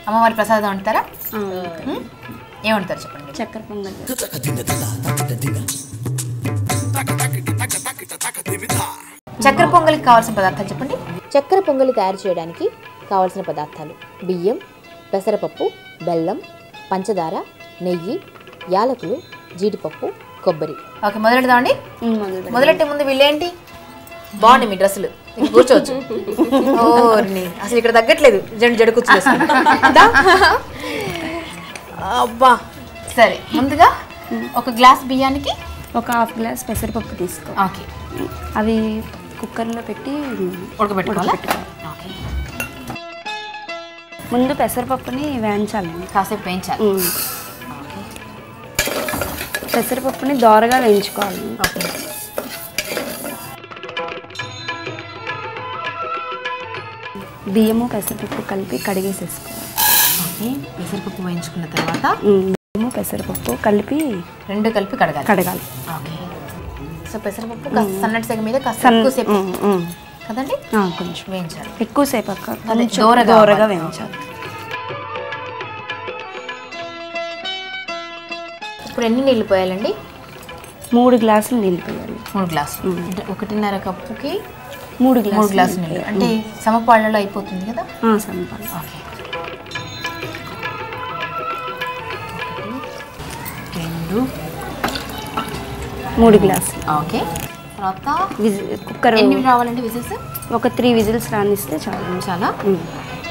అమ్మవారి ప్రసాదం వండుతారా ఆ, ఉం? ఏం వండుతారు చెప్పండి చక్కెర పొంగల్ చక్కెర పొంగలికి కావాల్సిన పదార్థాలు చెప్పండి చక్కెర పొంగలి తయారు చేయడానికి కావలసిన పదార్థాలు బియ్యం పెసరపప్పు బెల్లం పంచదార నెయ్యి యాలకులు జీడిపప్పు కొబ్బరి ఓకే మొదలెడదామండి ఉమ్, మొదలు పెడదాం. మొదలెట్టే ముందు వీళ్ళేంటి బాగుంది మీ డ్రెస్సులు ఇంక కూర్చోవచ్చు ఓర్ని అసలు ఇక్కడ తగ్గట్లేదు జండు జడు కూర్చోలేదు అబ్బా సరే ముందుగా ఒక గ్లాస్ బియ్యానికి ఒక హాఫ్ గ్లాస్ పెసరపప్పు తీసుకో ఓకే అవి కుక్కర్లో పెట్టి ఉడకబెట్టుకోవాలా ఉడకబెట్టుకోవాలి. ఓకే ముందు పెసరపప్పుని వేయించాలి కాసేపు వేయించాలి ఉమ్. ఓకే పెసరపప్పుని దోరగా వేయించుకోవాలి ఓకే బియ్యము పెసరపప్పు కలిపి కడిగేసేసుకోవాలి ఓకే పెసరపప్పు వేయించుకున్న తర్వాత ఉమ్, బియ్యము పెసరపప్పు కలిపి రెండు కలిపి కడగాలి కడగాలి ఓకే సో పెసరపప్పు కాస్త సన్నటి సెగ మీద కాస్త సన్న- ఎక్కువసేపు ఉమ్, ఉమ్. కదండి ఆ, కొంచెం వేయించాలి ఎక్కువసేపు అక్క అదే, కొంచెం దోరగా దోరగా అవ్వాలి. వేయించాలి ఇప్పుడు ఎన్ని నీళ్ళు పోయాలండి మూడు గ్లాసులు నీళ్ళు పోయాలి మూడు గ్లాసులు అంటే ఒకటిన్నర కప్పుకి మూడు మూడు గ్లాసులు గ్లాసులు నీళ్ళు అంటే సమపాళ్ళలో అయిపోతుంది కదా ఆ, సన్నపాలు ఓకే ఒకటి, రెండు మూడు గ్లాసులు ఓకే తర్వాత విజి కుక్కర్ ఎన్ని రావాలండి విజిల్స్ ఒక త్రీ విజిల్స్ రానిస్తే చాలు చాలా ఉమ్.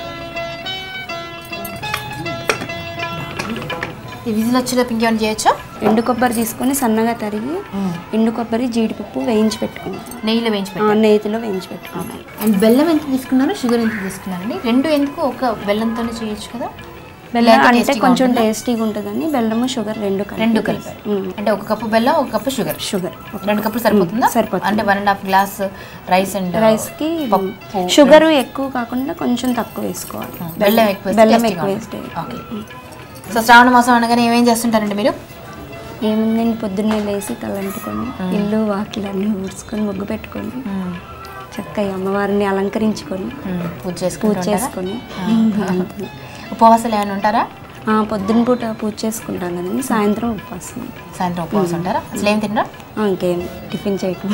ఈ విజిల్ వచ్చేలోపు ఇంకేమైనా చేయొచ్చా ఎండు కొబ్బరి తీసుకొని సన్నగా తరిగి ఎండు కొబ్బరి జీడిపప్పు వేయించి పెట్టుకున్నాం నెయ్యిలో వేయించి ఆ, పెట్టాలి నేతిలో వేయించి పెట్టుకున్నాం అండ్ బెల్లం ఎంత తీసుకున్నారు షుగర్ ఎంత తీసుకున్నారండి రెండు ఎందుకు ఒక బెల్లంతోనే చేయొచ్చు కదా బెల్లం లేకపోతే అంటే tastyగా కొంచెం ఉంటుందా? టేస్టీగా ఉంటుందని బెల్లము షుగర్ రెండు కలిపి రెండు కలిపారు ఉమ్. అంటే ఒక కప్పు బెల్లం ఒక కప్పు షుగర్ షుగర్ రెండు కప్పులు సరిపోతుందా సరిపోతుంది. అంటే one and half glass rice and రైస్కి పప్పు షుగర్ ఎక్కువ కాకుండా కొంచెం తక్కువ వేసుకోవాలి బెల్లం ఎక్కువ వేస్తే బెల్లం tastyగా ఎక్కువ ఉంటుంది. వేస్తే ఓకే సో శ్రావణ మాసం అనగానే ఏమేం చేస్తుంటారండి మీరు ఏముందండి పొద్దున్నే లేచి తలంటుకొని ఇల్లు వాకిలు అన్నీ ఊడ్చుకొని ముగ్గు పెట్టుకొని చక్కగా అమ్మవారిని అలంకరించుకొని పూజ పూజ చేసుకుంటూ చేసుకొని అంతే. ఉపవాసాలు ఏమైనా ఉంటారా ఆ, పొద్దున పూట పూజ చేసుకుంటాం కదండి సాయంత్రం ఉపవాసం సాయంత్రం ఉపవాసం ఉంటారా అసలు ఏం తినరా ఆ, ఇంకేం టిఫిన్ చేయటం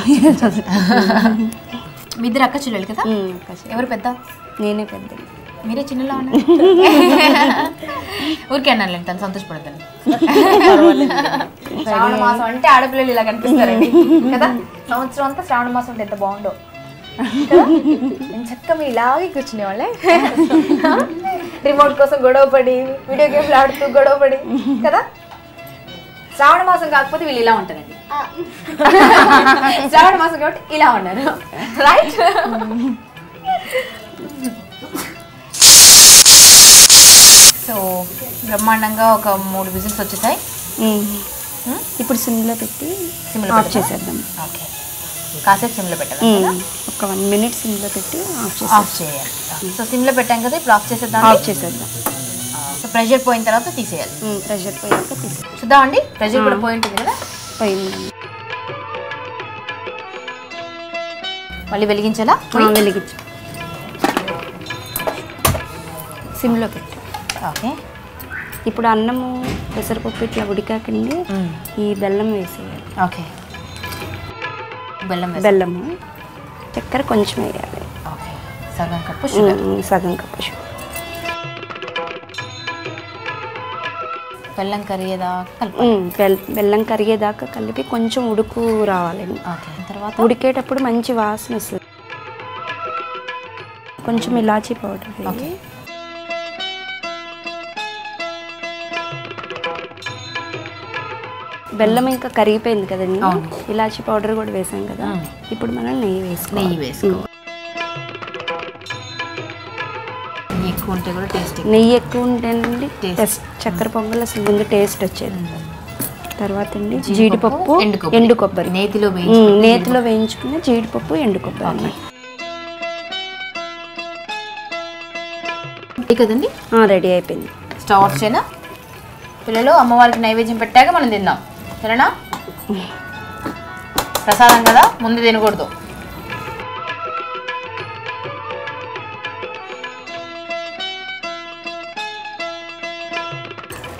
మీ ఇద్దరు అక్క చెల్లెలు కదా ఉమ్, అక్క చెల్లి. ఎవరు పెద్ద నేనే పెద్ద మీరే చిన్నలా ఉన్నారు ఊరికే అన్నాను తను సంతోషపడతాను శ్రావణ మాసం అంటే ఆడపిల్లలు ఇలా కనిపిస్తారండి కదా సంవత్సరం అంతా శ్రావణ మాసం అంటే ఎంత బాగుండో కదా? నేను చక్కగా మీరు ఇలాగే కూర్చునే వాళ్ళే రిమోట్ కోసం గొడవ పడి వీడియో గేమ్లు ఆడుతూ గొడవ పడి కదా శ్రావణ మాసం కాకపోతే వీళ్ళు ఇలా ఉంటారండి శ్రావణ మాసం కాబట్టి ఇలా ఉన్నారు రైట్ సో బ్రహ్మాండంగా ఒక మూడు విజిల్స్ వచ్చేసాయి ఉమ్. ఇప్పుడు సిమ్లో పెట్టి సిమ్లో ఆఫ్ పెడదామా? చేసేద్దాం ఓకే కాసేపు సిమ్లో పెట్టాలి ఉమ్. ఒక వన్ మినిట్ సిమ్లో పెట్టి ఆఫ్ చేసేద్దాం ఆఫ్ చేయాలి సో సిమ్లో పెట్టాం కదా ఇప్పుడు ఆఫ్ చేసేద్దాం ఆఫ్ చేసేద్దాం సో ప్రెషర్ పోయిన తర్వాత తీసేయాలి ఉమ్, ప్రెషర్ పోయాక తీసి చూద్దామండి ప్రెషర్ కూడా పోయి ఉంటుంది కదా పోయిందండి మళ్ళీ వెలిగించాలా ఆ, వెలిగించు సిమ్లో పెట్టు ఓకే ఇప్పుడు అన్నము పెసరపప్పు ఇట్లా ఉడికాకండి ఈ బెల్లం వేసేయాలి ఓకే బెల్లం వేసి బెల్లము చక్కెర కొంచెం వేయాలి ఓకే సగం కప్పు షుగర్ ఉమ్, సగం కప్పు షుగర్ బెల్లం కరిగేదా కలుపు ఉమ్, బెల్- బెల్లం కరిగేదాకా కలిపి కొంచెం ఉడుకు రావాలండి ఓకే తర్వాత ఉడికేటప్పుడు మంచి వాసన వస్తుంది కొంచెం ఇలాచీ పౌడర్ ఓకే బెల్లం ఇంకా కరిగిపోయింది కదండి అవును. ఇలాచీ పౌడర్ కూడా వేసాం కదా మ్మ్. ఇప్పుడు మనం నెయ్యి వేసుకోవాలి నెయ్యి వేసుకో నెయ్యి ఎక్కువ ఉంటే కూడా టేస్ట్ నెయ్యి ఎక్కువ ఉంటేనండి Taste. టెస్ట్ చక్కెర పొంగల్ అసలు ముందు టేస్ట్ వచ్చేది తర్వాత అండి జీడిపప్పు ఎండు కొబ్బరి. ఎండు కొబ్బరి నేతిలో మ్మ్, వేయించి నేతిలో వేయించుకున్న జీడిపప్పు ఎండు కొబ్బరి ఓకే ఇది కదండి రెడీ అయిపోయింది స్టవ్ ఆఫ్ చేయనా పిల్లలు అమ్మవారికి నైవేద్యం పెట్టాక మనం తిందాం సరేనా ప్రసాదం కదా ముందు తినకూడదు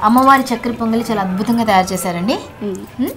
అమ్మవారి చక్కెర పొంగలి చాలా అద్భుతంగా తయారు చేశారండి ఉమ్. హ్మ్?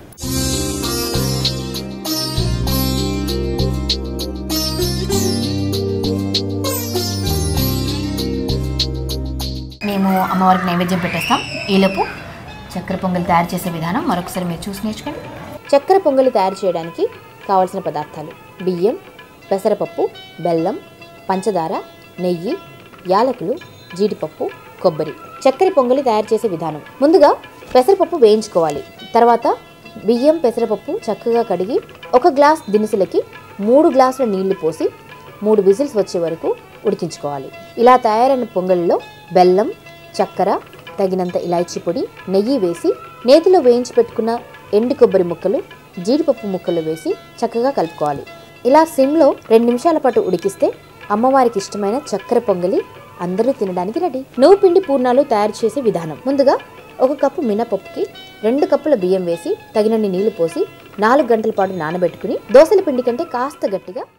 మేము అమ్మవారికి నైవేద్యం పెట్టేస్తాం ఈలోపు చక్కెర పొంగలి తయారు చేసే విధానం మరొకసారి మీరు చూసి నేర్చుకోండి చక్కెర పొంగలి తయారు చేయడానికి కావలసిన పదార్థాలు బియ్యం పెసరపప్పు బెల్లం పంచదార నెయ్యి యాలకులు జీడిపప్పు కొబ్బరి చక్కెర పొంగలి తయారు చేసే విధానం ముందుగా పెసరపప్పు వేయించుకోవాలి తర్వాత బియ్యం పెసరపప్పు చక్కగా కడిగి ఒక గ్లాస్ దినుసులకి మూడు గ్లాసుల నీళ్లు పోసి మూడు విజిల్స్ వచ్చే వరకు ఉడికించుకోవాలి ఇలా తయారైన పొంగలిలో బెల్లం చక్కెర తగినంత ఇలాచీ పొడి నెయ్యి వేసి నేతిలో వేయించి పెట్టుకున్న ఎండు కొబ్బరి ముక్కలు జీడిపప్పు ముక్కలు వేసి చక్కగా కలుపుకోవాలి ఇలా సిమ్లో రెండు నిమిషాల పాటు ఉడికిస్తే అమ్మవారికి ఇష్టమైన చక్కెర పొంగలి అందరూ తినడానికి రెడీ నువ్వు పిండి పూర్ణాలు తయారు చేసే విధానం ముందుగా ఒక కప్పు మినపప్పుకి రెండు కప్పుల బియ్యం వేసి తగినన్ని నీళ్లు పోసి నాలుగు గంటల పాటు నానబెట్టుకుని దోసల పిండి కంటే కాస్త గట్టిగా